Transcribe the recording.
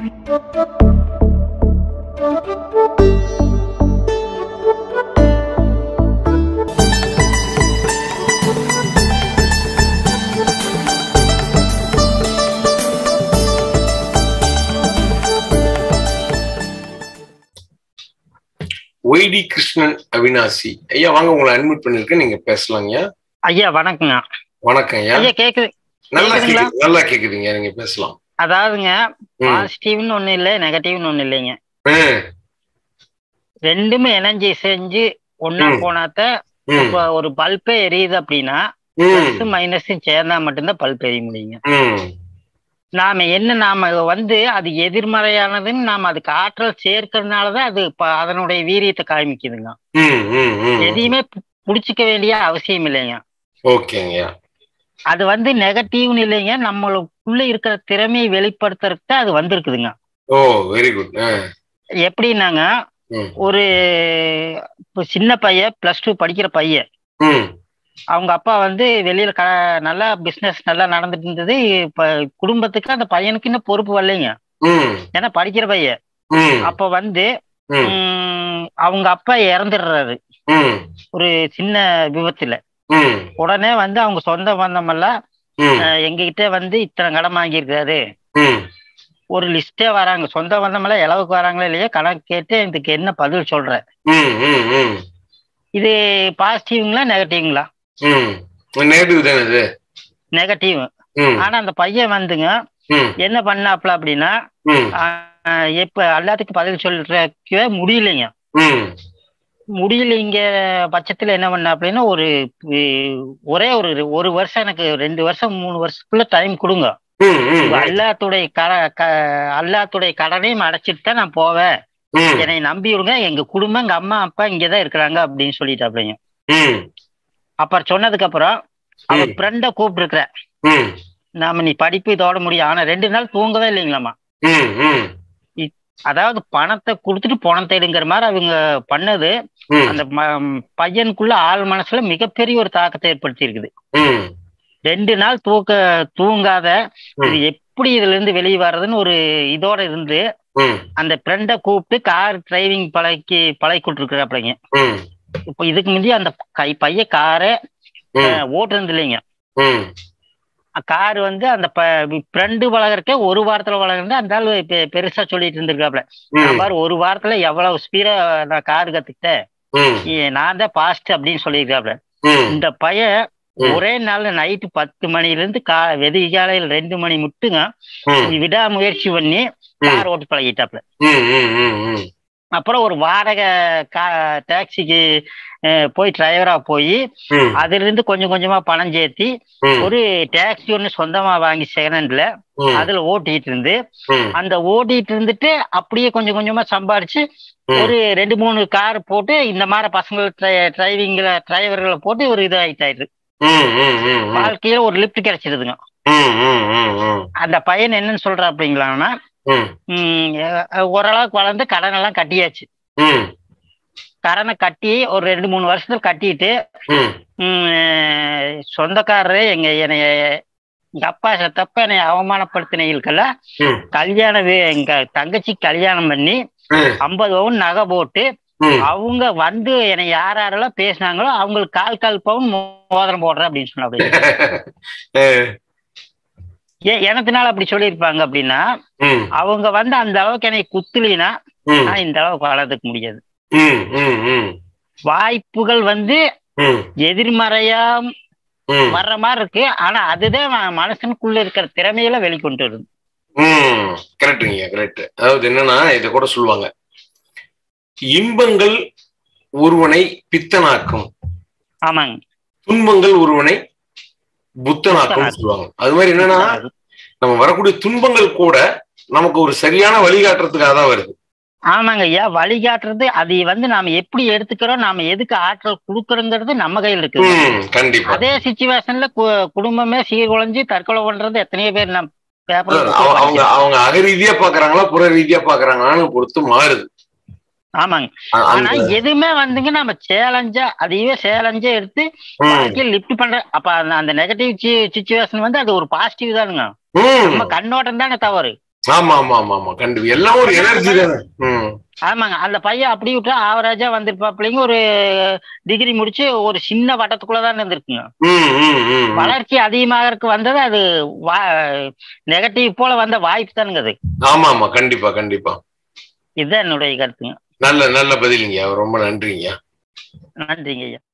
YT Krishnan Avinashi ஐயா வாங்க உங்களை அட்மிட் பண்ணிருக்கேன் நீங்க பேசலாங்க ஐயா வணக்கங்க வணக்கம் ஐயா ஐயா கேக்குது நல்லா கேக்குதுங்களா? கேக்குது நல்லா கேக்குதுங்க நீங்க பேசலாம் அதாவதுங்க ம். பாசிட்டிவ்னு ஒண்ணு இல்ல நெகட்டிவ்னு ஒண்ணு இல்லைங்க ம், ரெண்டுமே இணைஞ்சு செஞ்சு ஒன்னா ம். போனாத்த ம், இப்ப ஒரு பல்பே எரியுது அப்படின்னா ம், பிளஸ் மைனஸும் சேர்ந்தா மட்டும்தான் பல்ப் எரிய முடியுங்க ம், நாம என்ன நாம வந்து அது எதிர்மறையானதுன்னு நாம அதுக்கு ஆற்றல் சேர்க்கறதுனாலதான் அது ப- அதனுடைய வீரியத்தை காமிக்குதுங்க ம், ம், ம். எதையுமே பு- புடிச்சுக்க வேண்டிய அவசியம் இல்லைங்க ஓகேங்க அது வந்து நெகட்டிவ்னு இல்லைங்க நம்மளுக்குள்ள இருக்கிற திறமையை வெளிப்படுத்துறதுக்கு தான் அது வந்திருக்குதுங்க ஓ வெரி குட் எப்படின்னாங்க ஒரு இப்போ சின்ன பையன் பிளஸ் டூ படிக்கிற பையன் ம் அவங்க அப்பா வந்து வெளியில க நல்லா பிசினஸ் நல்லா நடந்துட்டு இருந்தது இப்ப குடும்பத்துக்கு அந்த பையனுக்கு இன்னும் பொறுப்பு வரலைங்க ம் ஏன்னா படிக்கிற பையன் ம் அப்ப வந்து ம் ம், அவங்க அப்பா இறந்துடுறாரு ம் ஒரு சின்ன விபத்துல ம் உடனே வந்து அவங்க சொந்த பந்தமெல்லாம் ம் அஹ், எங்ககிட்ட வந்து இத்தனை கடன் வாங்கியிருக்காரு ம் ஒரு லிஸ்டே வராங்க சொந்த பந்தமெல்லாம் இளவுக்கு வராங்களா இல்லையா கணக்கு கேட்டு இதுக்கு என்ன பதில் சொல்ற ம் ம் ம் இது பாசிட்டிவ்ங்களா நெகட்டிவ்ங்களா ம் நெகட்டிவ் தானே இது நெகட்டிவ் ம் ஆனா அந்த பையன் வந்துங்க ம் என்ன பண்ணாப்ல அப்படின்னா ம் ஆஹ் இப்ப எல்லாத்துக்கும் பதில் சொல்றக்கவே முடியலைங்க ம் முடியலைங்க பட்சத்துல என்ன பண்ண அப்படின்னா ஒரு அஹ், ஒரே ஒரு ஒரு வருஷம் எனக்கு ரெண்டு வருஷம் மூணு வருஷத்துக்குள்ள டைம் கொடுங்க ம் ம் அல்லாத்துடைய கட க அல்லாத்துடைய கடனையும் அடைச்சிட்டு தான் நான் போவேன் ம் என்னை நம்பி விடுங்க எங்க குடும்பம் எங்க அம்மா அப்பா இங்கதான் இருக்கிறாங்க அப்படின்னு சொல்லிட்டாப்லைங்க ம் அப்புறம் சொன்னதுக்கு அப்புறம் அவன் ம். ஃப்ரெண்ட கூப்பிட்டு இருக்கிற ம் நாம நீ படிப்பு இதோட முடியும் ஆனா ரெண்டு நாள் தூங்கவே இல்லைங்களாமா ம் ம் அதாவது பணத்தை கொடுத்துட்டு பணத்தை எடுங்கிற மாதிரி அவங்க பண்ணது ம் அந்த ம- பையனுக்குள்ள ஆள் மனசுல மிகப்பெரிய ஒரு தாக்கத்தை ஏற்படுத்தி இருக்குது ம் ரெண்டு நாள் தூக்க தூங்காத ம். இது எப்படி இதுல இருந்து வெளியே வர்றதுன்னு ஒரு இதோட இருந்து ம் அந்த ஃப்ரெண்டை கூப்பிட்டு கார் டிரைவிங் பழக்கி பழகிட்டு இருக்கிறாப்லைங்க ம் இப்போ இதுக்கு முந்தைய அந்த கை பைய காரை ம் ஓட்டுறது இல்லைங்க ம் கார் வந்து அந்த ஃப்ரெண்டு வளர்க்கறக்கே ஒரு வாரத்துல வளர்ந்து அந்த ஆளு பெ- பெருசா சொல்லிட்டு இருந்திருக்காப்ல நான் ம் பாரு ஒரு வாரத்துல எவ்வளவு ஸ்பீடா நான் கார் கத்துக்கிட்டேன் ம் ஏ- நான் தான் பாஸ்ட் அப்படின்னு சொல்லியிருக்காப்ல ம் இந்த பையன் ம். ஒரே நாள்ல நைட்டு பத்து மணில இருந்து கா வெதி காலையில் ரெண்டு மணி முட்டுங்க ம் விடாமுயற்சி பண்ணி கார் ஓட்டு பழகிட்டாப்ல ம் ம் ம் ம் அப்புறம் ஒரு வாடகை கா டாக்ஸிக்கு அஹ், போய் டிரைவரா போய் ம் அதுல இருந்து கொஞ்சம் கொஞ்சமா பணம் சேர்த்தி ம் ஒரு டாக்ஸி ஒன்று சொந்தமா வாங்கி செகண்ட்ல ம் அதுல ஓட்டிட்டு இருந்து ம் அந்த ஓட்டிட்டு இருந்துட்டு அப்படியே கொஞ்சம் கொஞ்சமா சம்பாரிச்சு ம். ஒரு ரெண்டு மூணு கார் போட்டு இந்த மாதிரி பசங்க டிரைவிங்ல டிரைவர்களை போட்டு ஒரு இது ஆயிட்டாரு ம் ம் ம் ம் வாழ்க்கையில ஒரு லிஃப்ட் கிடைச்சிருதுங்க ம் ம் ம் ம் அந்த பையன் என்னன்னு சொல்றா அப்படிங்களான்னா ம் ம், அஹ், ஓரளவுக்கு வளர்ந்து கடன் எல்லாம் கட்டியாச்சு ம் கடனை கட்டி ஒரு ரெண்டு மூணு வருஷத்துல கட்டிட்டு ம் ம், சொந்தக்காரரு எங்க என்னைய எங்க அப்பா செத்தப்ப என்னை அவமானப்படுத்தினீங்களுக்கெல்லாம் ம் கல்யாணம் வே- எங்க தங்கச்சி கல்யாணம் பண்ணி ம் ஐம்பது பவுன் நகை போட்டு ம் அவங்க வந்து என்னை யார் யாரெல்லாம் பேசினாங்களோ அவங்களுக்கு கால் கால் பவுன் மோதிரம் போடுறேன் அப்படின்னு சொன்ன அப்படி அஹ், ஏன் எனத்தினால அப்படி சொல்லியிருப்பாங்க அப்படின்னா ம் அவங்க வந்து அந்த அளவுக்கு என்னை குத்துலினா ம் நான் இந்த அளவுக்கு வளர்த்துக்க முடியாது ம் ம் ம் வாய்ப்புகள் வந்து ம் எதிர்மறையா ம் வர்ற மாதிரி இருக்கு ஆனா அதுதான் ம- மனுஷனுக்குள்ள இருக்கிற திறமையில வெளிக்கொண்டு வருது ம் கரெக்டுங்க கரெக்ட் அதாவது என்னன்னா இதை கூட சொல்லுவாங்க இன்பங்கள் ஒருவனை பித்தனாக்கும் ஆமாங்க துன்பங்கள் ஒருவனை புத்தனாக்கும் புத்தனாக்கும். சொல்லுவாங்க அது மாதிரி என்னன்னா நம்ம வரக்கூடிய துன்பங்கள் கூட நமக்கு ஒரு சரியான வழிகாட்டுறதுக்காக தான் வருது ஆமாங்க ஐயா வழிகாட்டுறது அது வந்து நாம எப்படி எடுத்துக்கிறோம் நாம எதுக்கு ஆற்றல் கொடுக்கறோங்கிறது நம்ம கையில் இருக்கு ம் கண்டிப்பா அதே சுச்சுவேஷன்ல குடும்பமே சீர்குலைஞ்சு தற்கொலை பண்றது எத்தனையோ பேர் நம்ம அதாவது அவ- அவங்க பேப்பர் அவங்க அகரீதியா பாக்குறாங்களா புற ரீதியா பாக்குறாங்களான்னு பொறுத்து மாறுது ஆமாங்க அ- ஆனா அந்த- எதுவுமே வந்துங்க நம்ம சேலஞ்சா அதையே சேலஞ்சா எடுத்து ம், வாழ்க்கையில் லிஃப்ட் பண்ற அப்ப அந்த- அந்த நெகட்டிவ் சுச்சுவேஷன் வந்து அது ஒரு பாசிட்டிவ் தானுங்க ம், நம்ம கண்ணோட்டம் தானே தவறு ஆமா ஆமா ஆமா ஆமா கண்டிப்பா எல்லாம் ஒரு எனர்ஜி தானே ம் ஆமாங்க அந்த பையன் அப்படி விட்டா ஆவரேஜா வந்திருப்பாப்பிள்ளைங்க ஒரு டிகிரி முடிச்சு ஒரு சின்ன வட்டத்துக்குள்ள தான் இருந்திருக்குங்க ம் ம் ம் ம். வளர்ச்சி அதிகமாகறதுக்கு வந்தது அது நெகட்டிவ் போல வந்த வாய்ப்பு தானுங்க அது ஆமா ஆமா கண்டிப்பா கண்டிப்பா இதுதான் என்னுடைய கருத்துங்க நல்ல நல்ல பதிலுங்க ரொம்ப நன்றிங்க நன்றிங்க ஐயா